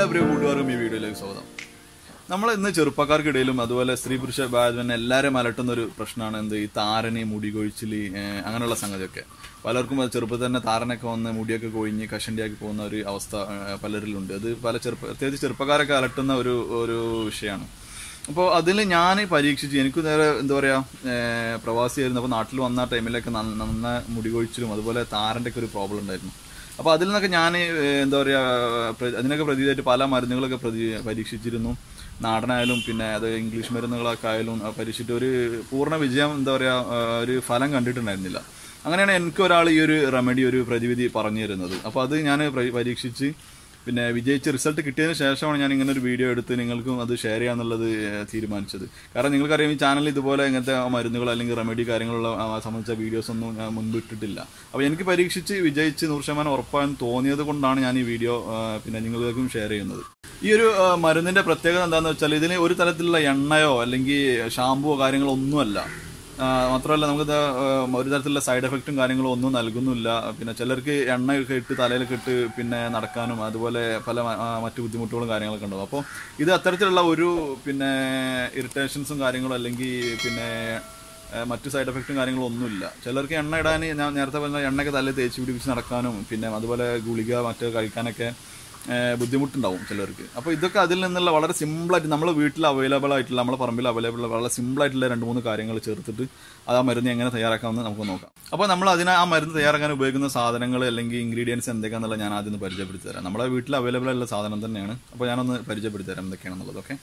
പ്രിയ കൂട്ടുകാർക്കും ഈ വീഡിയോയിലേക്ക് സ്വാഗതം നമ്മൾ ഇന്ന് ചെറുപ്പക്കാർക്കിടയിലും അതുപോലെ സ്ത്രീ പുരുഷ ബാധവൻ എല്ലാവരും അലട്ടുന്ന ഒരു പ്രശ്നമാണ് എന്ത് ഈ താരന് മുടി കൊഴിച്ചില് ഏഹ്, അങ്ങനെയുള്ള സംഗതിയൊക്കെ പലർക്കും അത് ചെറുപ്പത്തിൽ തന്നെ താരനൊക്കെ വന്ന് മുടിയൊക്കെ കൊഴിഞ്ഞ് കഷണ്ടിയാക്കി പോകുന്ന ഒരു അവസ്ഥ ഏഹ്, പലരിലുണ്ട് അത് പല ചെറുപ്പ പ്രത്യേകിച്ച് ചെറുപ്പക്കാരൊക്കെ അലട്ടുന്ന ഒരു ഒരു വിഷയമാണ് അപ്പോൾ അതിൽ ഞാൻ പരീക്ഷിച്ച് എനിക്ക് നേരെ എന്താ പറയുക പ്രവാസിയായിരുന്നു അപ്പോൾ നാട്ടിൽ വന്ന ടൈമിലൊക്കെ നന്ന നന്ന മുടി കൊഴിച്ചിലും അതുപോലെ താരൻ്റെ ഒക്കെ ഒരു പ്രോബ്ലം ഉണ്ടായിരുന്നു അപ്പോൾ അതിൽ നിന്നൊക്കെ ഞാൻ എന്താ പറയുക അതിനൊക്കെ പ്രതിയായിട്ട് പല മരുന്നുകളൊക്കെ പ്രതി പരീക്ഷിച്ചിരുന്നു നാടനായാലും പിന്നെ അത് ഇംഗ്ലീഷ് മരുന്നുകളൊക്കെ ആയാലും ആ, പരീക്ഷിച്ചിട്ട് ഒരു പൂർണ്ണ വിജയം എന്താ പറയുക ഒരു ഫലം കണ്ടിട്ടുണ്ടായിരുന്നില്ല അങ്ങനെയാണ് എനിക്ക് ഒരാൾ ഈ ഒരു റെമഡി ഒരു പ്രതിവിധി പറഞ്ഞു തരുന്നത് അപ്പോൾ അത് ഞാൻ പ്ര- പരീക്ഷിച്ച് പിന്നെ വിജയിച്ച റിസൾട്ട് കിട്ടിയതിന് ശേഷമാണ് ഞാൻ ഇങ്ങനെ ഒരു വീഡിയോ എടുത്ത് നിങ്ങൾക്കും അത് ഷെയർ ചെയ്യാന്നുള്ളത് ഏഹ്, തീരുമാനിച്ചത് കാരണം നിങ്ങൾക്കറിയാം ഈ ചാനലിൽ ഇതുപോലെ ഇങ്ങനത്തെ മരുന്നുകൾ അല്ലെങ്കിൽ റെമഡി കാര്യങ്ങളുള്ള ആ, സംബന്ധിച്ച വീഡിയോസ് ഒന്നും ഞാൻ മുൻപ് ഇട്ടിട്ടില്ല അപ്പോൾ എനിക്ക് പരീക്ഷിച്ച് വിജയിച്ച് നൂറ് ശതമാനം ഉറപ്പാൻ തോന്നിയത് കൊണ്ടാണ് ഞാൻ ഈ വീഡിയോ ആ, പിന്നെ നിങ്ങൾക്കും ഷെയർ ചെയ്യുന്നത് ഈ ഒരു ആ, മരുന്നിന്റെ പ്രത്യേകത എന്താണെന്ന് വെച്ചാൽ ഇതിന് ഒരു തരത്തിലുള്ള എണ്ണയോ അല്ലെങ്കിൽ ഷാമ്പുവോ കാര്യങ്ങളോ ഒന്നുമല്ല ആ, മാത്രമല്ല നമുക്കിത് ആ, ഒരു തരത്തിലുള്ള സൈഡ് എഫക്റ്റും കാര്യങ്ങളും ഒന്നും നൽകുന്നില്ല പിന്നെ ചിലർക്ക് എണ്ണയൊക്കെ ഇട്ട് തലയിലൊക്കെ ഇട്ട് പിന്നെ നടക്കാനും അതുപോലെ പല മ- ആ, മറ്റു ബുദ്ധിമുട്ടുകളും കാര്യങ്ങളൊക്കെ ഉണ്ടാവും അപ്പോൾ ഇത് അത്തരത്തിലുള്ള ഒരു പിന്നെ ഇറിറ്റേഷൻസും കാര്യങ്ങളും അല്ലെങ്കിൽ പിന്നെ ആ, മറ്റു സൈഡ് എഫക്റ്റും കാര്യങ്ങളും ഒന്നുമില്ല ചിലർക്ക് എണ്ണ ഇടാൻ ഞാൻ നേരത്തെ പറഞ്ഞ എണ്ണയൊക്കെ തലയിൽ തേച്ച് പിടിപ്പിച്ച് നടക്കാനും പിന്നെ അതുപോലെ ഗുളിക മറ്റു കഴിക്കാനൊക്കെ ഏഹ് ബുദ്ധിമുട്ടുണ്ടാവും ചിലർക്ക് അപ്പോൾ ഇതൊക്കെ അതിൽ നിന്നുള്ള വളരെ സിമ്പിളായിട്ട് നമ്മൾ വീട്ടിൽ അവൈലബിൾ ആയിട്ടുള്ള നമ്മുടെ പറമ്പിൽ അവൈലബിൾ വളരെ സിമ്പിളായിട്ടുള്ള രണ്ട് മൂന്ന് കാര്യങ്ങൾ ചേർത്തിട്ട് അത് ആ മരുന്ന് എങ്ങനെ തയ്യാറാക്കാമെന്ന് നമുക്ക് നോക്കാം അപ്പോൾ നമ്മൾ അതിന് ആ മരുന്ന് തയ്യാറാക്കാൻ ഉപയോഗിക്കുന്ന സാധനങ്ങൾ അല്ലെങ്കിൽ ഇൻഗ്രീഡിയൻസ് എന്തൊക്കെയാണെന്നുള്ള ഞാൻ ആദ്യം ഒന്ന് പരിചയപ്പെടുത്തി തരാം നമ്മുടെ വീട്ടിൽ അവൈലബിൾ ആയിട്ടുള്ള സാധനം തന്നെയാണ് അപ്പോൾ ഞാനൊന്ന് പരിചയപ്പെടുത്തി തരാം എന്തൊക്കെയാണെന്നുള്ളത് ഓക്കെ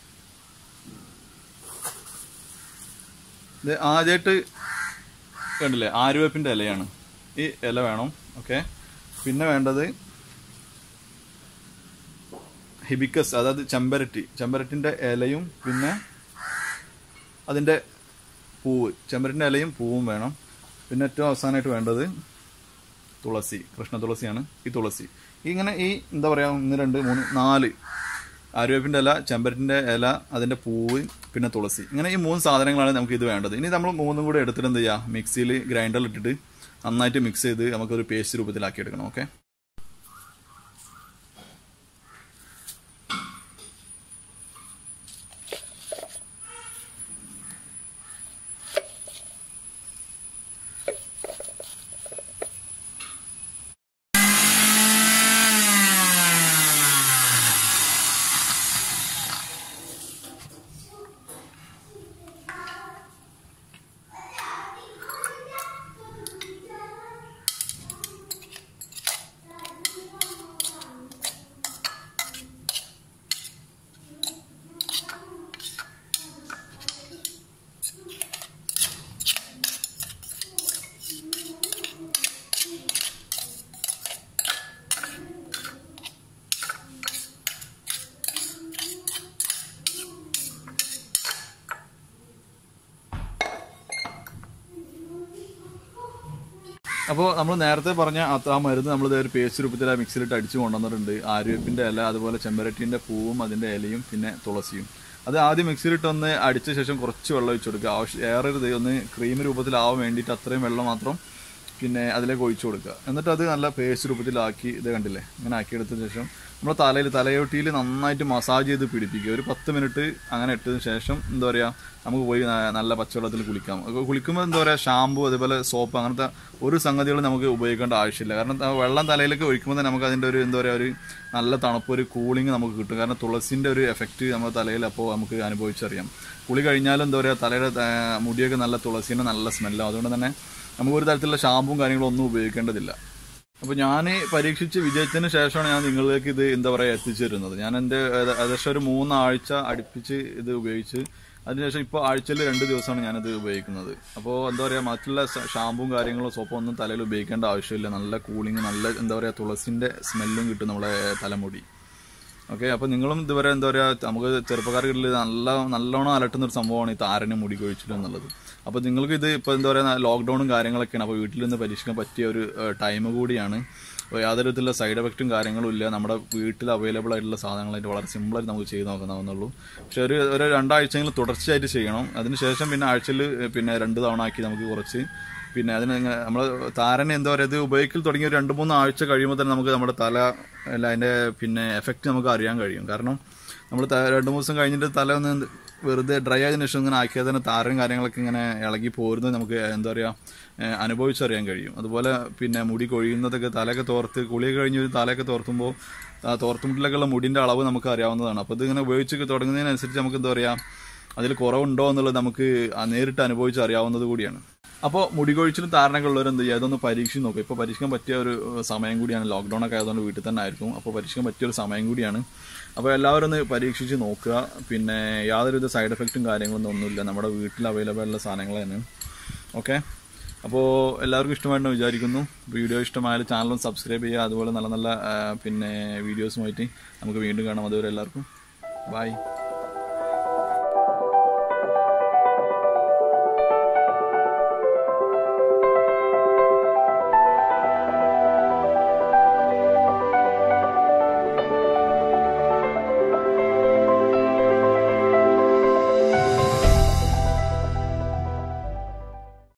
ഇത് ആദ്യമായിട്ട് കണ്ടില്ലേ ആര്യവേപ്പിൻ്റെ ഇലയാണ് ഈ ഇല വേണം ഓക്കെ പിന്നെ വേണ്ടത് ഹിബിക്കസ് അതായത് ചെമ്പരറ്റി ചെമ്പരറ്റിൻ്റെ ഇലയും പിന്നെ അതിൻ്റെ പൂവ് ചെമ്പരറ്റിൻ്റെ ഇലയും പൂവും വേണം പിന്നെ ഏറ്റവും അവസാനമായിട്ട് വേണ്ടത് തുളസി കൃഷ്ണ തുളസിയാണ് ഈ തുളസി ഇങ്ങനെ ഈ എന്താ പറയുക ഒന്ന് രണ്ട് മൂന്ന് നാല് ആര്യവേപ്പിൻ്റെ ഇല ചെമ്പരറ്റിൻ്റെ ഇല അതിൻ്റെ പൂവ് പിന്നെ തുളസി ഇങ്ങനെ ഈ മൂന്ന് സാധനങ്ങളാണ് നമുക്ക് ഇത് വേണ്ടത് ഇനി നമ്മൾ മൂന്നും കൂടെ എടുത്തിട്ട് എന്ത് ചെയ്യുക മിക്സിയിൽ ഗ്രൈൻഡറിൽ ഇട്ടിട്ട് നന്നായിട്ട് മിക്സ് ചെയ്ത് നമുക്കൊരു പേസ്റ്റ് രൂപത്തിലാക്കി എടുക്കണം ഓക്കെ അപ്പോൾ നമ്മൾ നേരത്തെ പറഞ്ഞ അത് ആ മരുന്ന് നമ്മൾ ഒരു പേസ്റ്റ് രൂപത്തിൽ ആ മിക്സിയിലിട്ട് അടിച്ചു കൊണ്ടുവന്നിട്ടുണ്ട് ആര്യവേപ്പിൻ്റെ ഇല അതുപോലെ ചെമ്പരറ്റീൻ്റെ പൂവും അതിൻ്റെ ഇലയും പിന്നെ തുളസിയും അത് ആദ്യം മിക്സിയിലിട്ട് ഒന്ന് അടിച്ച ശേഷം കുറച്ച് വെള്ളം ഒഴിച്ചു കൊടുക്കുക ആവശ്യം ഏറരുത് ഒന്ന് ക്രീം രൂപത്തിലാവാൻ വേണ്ടിയിട്ട് അത്രയും വെള്ളം മാത്രം പിന്നെ അതിലേക്ക് ഒഴിച്ചു കൊടുക്കുക എന്നിട്ട് അത് നല്ല പേസ്റ്റ് രൂപത്തിലാക്കി ഇത് കണ്ടില്ലേ ഇങ്ങനെ ആക്കിയെടുത്തതിന് ശേഷം നമ്മൾ തലയിൽ തലയോട്ടിയിൽ നന്നായിട്ട് മസാജ് ചെയ്ത് പിടിപ്പിക്കുക ഒരു പത്ത് മിനിറ്റ് അങ്ങനെ ഇട്ടതിന് ശേഷം എന്താ പറയുക നമുക്ക് പോയി ന- നല്ല പച്ചവെള്ളത്തിൽ കുളിക്കാം അത് കുളിക്കുമ്പോൾ എന്താ പറയുക ഷാമ്പു അതുപോലെ സോപ്പ് അങ്ങനത്തെ ഒരു സംഗതികളും നമുക്ക് ഉപയോഗിക്കേണ്ട ആവശ്യമില്ല കാരണം ത- വെള്ളം തലയിലേക്ക് ഒഴിക്കുമ്പോൾ തന്നെ നമുക്ക് അതിൻ്റെ ഒരു എന്താ പറയുക ഒരു നല്ല തണുപ്പ് ഒരു കൂളിംഗ് നമുക്ക് കിട്ടും കാരണം തുളസിൻ്റെ ഒരു എഫക്റ്റ് നമ്മുടെ തലയിൽ അപ്പോൾ നമുക്ക് അനുഭവിച്ചറിയാം കുളി കഴിഞ്ഞാലും എന്താ പറയുക തലയുടെ ആ, മുടിയൊക്കെ നല്ല തുളസീൻ്റെ നല്ല സ്മെല്ലാണ് അതുകൊണ്ട് തന്നെ നമുക്ക് ഒരു തരത്തിലുള്ള ഷാമ്പും കാര്യങ്ങളും ഒന്നും ഉപയോഗിക്കേണ്ടതില്ല അപ്പോൾ ഞാൻ പരീക്ഷിച്ച് വിജയിച്ചതിന് ശേഷമാണ് ഞാൻ നിങ്ങളിലേക്ക് ഇത് എന്താ പറയുക എത്തിച്ചു തരുന്നത് ഞാൻ എൻ്റെ ഏത- ഏകദേശം ഒരു മൂന്നാഴ്ച അടുപ്പിച്ച് ഇത് ഉപയോഗിച്ച് അതിനുശേഷം ഇപ്പോൾ ആഴ്ചയിൽ രണ്ട് ദിവസമാണ് ഞാനിത് ഉപയോഗിക്കുന്നത് അപ്പോൾ എന്താ പറയുക മറ്റുള്ള സ- ഷാമ്പും കാര്യങ്ങളോ സോപ്പോ ഒന്നും തലയിൽ ഉപയോഗിക്കേണ്ട ആവശ്യമില്ല നല്ല കൂളിങ് നല്ല എന്താ പറയുക തുളസിൻ്റെ സ്മെല്ലും കിട്ടും നമ്മുടെ തലമുടി ഓക്കെ അപ്പോൾ നിങ്ങളും ഇതുവരെ എന്താ പറയുക നമുക്ക് ചെറുപ്പക്കാർക്കിടയിൽ നല്ല നല്ലോണം അലട്ടുന്ന ഒരു സംഭവമാണ് ഈ താരന് മുടി കൊഴിച്ചിട്ട് എന്നുള്ളത് അപ്പോൾ നിങ്ങൾക്ക് ഇത് ഇപ്പോൾ എന്താ പറയുക ലോക്ക്ഡൗണും കാര്യങ്ങളൊക്കെയാണ് അപ്പോൾ വീട്ടിൽ നിന്ന് പരീക്ഷിക്കാൻ പറ്റിയ ഒരു ടൈം കൂടിയാണ് അപ്പോൾ യാതൊരു വിധത്തിലുള്ള സൈഡ് എഫക്റ്റും കാര്യങ്ങളും ഇല്ല നമ്മുടെ വീട്ടിൽ അവൈലബിൾ ആയിട്ടുള്ള സാധനങ്ങളായിട്ട് വളരെ സിമ്പിളായിട്ട് നമുക്ക് ചെയ്ത് നോക്കാവുന്നുള്ളൂ പക്ഷെ ഒരു ഒരു രണ്ടാഴ്ചയെങ്കിലും തുടർച്ചയായിട്ട് ചെയ്യണം അതിനുശേഷം പിന്നെ ആഴ്ചയിൽ പിന്നെ രണ്ട് തവണ ആക്കി നമുക്ക് കുറച്ച് പിന്നെ അതിന് നമ്മൾ താരനെ എന്താ പറയുക ഇത് ഉപയോഗിക്കൽ തുടങ്ങിയ ഒരു രണ്ട് മൂന്ന് ആഴ്ച കഴിയുമ്പോൾ തന്നെ നമുക്ക് നമ്മുടെ തല അല്ല അതിൻ്റെ പിന്നെ എഫക്റ്റ് നമുക്ക് അറിയാൻ കഴിയും കാരണം നമ്മൾ രണ്ട് മൂന്ന് ദിവസം കഴിഞ്ഞിട്ട് തല ഒന്ന് വെറുതെ ഡ്രൈ ആയതിനു ശേഷം ഇങ്ങനെ ആക്കിയാൽ തന്നെ താരം കാര്യങ്ങളൊക്കെ ഇങ്ങനെ ഇളകി പോരുന്നത് നമുക്ക് എന്താ പറയുക ഏഹ് അനുഭവിച്ചറിയാൻ കഴിയും അതുപോലെ പിന്നെ മുടി കൊഴിയുന്നതൊക്കെ തലയൊക്കെ തോർത്ത് കുളിയൊക്കെ കഴിഞ്ഞ് ഒരു തലയൊക്കെ തോർത്തുമ്പോൾ ആ തോർത്തുമുട്ടിലൊക്കെയുള്ള മുടിൻ്റെ അളവ് നമുക്ക് അറിയാവുന്നതാണ് അപ്പോൾ ഇതിങ്ങനെ ഉപയോഗിച്ച് തുടങ്ങുന്നതിനനുസരിച്ച് നമുക്ക് എന്താ പറയുക അതിൽ കുറവുണ്ടോ എന്നുള്ളത് നമുക്ക് ആ നേരിട്ട് അനുഭവിച്ച് അറിയാവുന്നത് കൂടിയാണ് അപ്പോൾ മുടി കൊഴിച്ചിലും താരണൊക്കെ ഉള്ളവർ എന്ത് ചെയ്യുക അതൊന്ന് പരീക്ഷിച്ച് നോക്കുക ഇപ്പോൾ പരീക്ഷിക്കാൻ പറ്റിയ ഒരു ഏഹ്, സമയം കൂടിയാണ് ലോക്ക്ഡൗൺ ഒക്കെ ആയതുകൊണ്ട് വീട്ടിൽ തന്നെ ആയിരിക്കും അപ്പോൾ പരീക്ഷിക്കാൻ പറ്റിയ ഒരു സമയം കൂടിയാണ് അപ്പോൾ എല്ലാവരും ഒന്ന് പരീക്ഷിച്ച് നോക്കുക പിന്നെ യാതൊരുവിധ സൈഡ് എഫക്റ്റും കാര്യങ്ങളൊന്നും ഒന്നുമില്ല നമ്മുടെ വീട്ടിൽ അവൈലബിൾ ഉള്ള സാധനങ്ങൾ തന്നെ ഓക്കെ അപ്പോൾ എല്ലാവർക്കും ഇഷ്ടമായിട്ടെന്ന് വിചാരിക്കുന്നു വീഡിയോ ഇഷ്ടമായാലും ചാനലും സബ്സ്ക്രൈബ് ചെയ്യുക അതുപോലെ നല്ല നല്ല ആ, പിന്നെ വീഡിയോസുമായിട്ട് നമുക്ക് വീണ്ടും കാണാം അതുവരെ എല്ലാവർക്കും ബൈ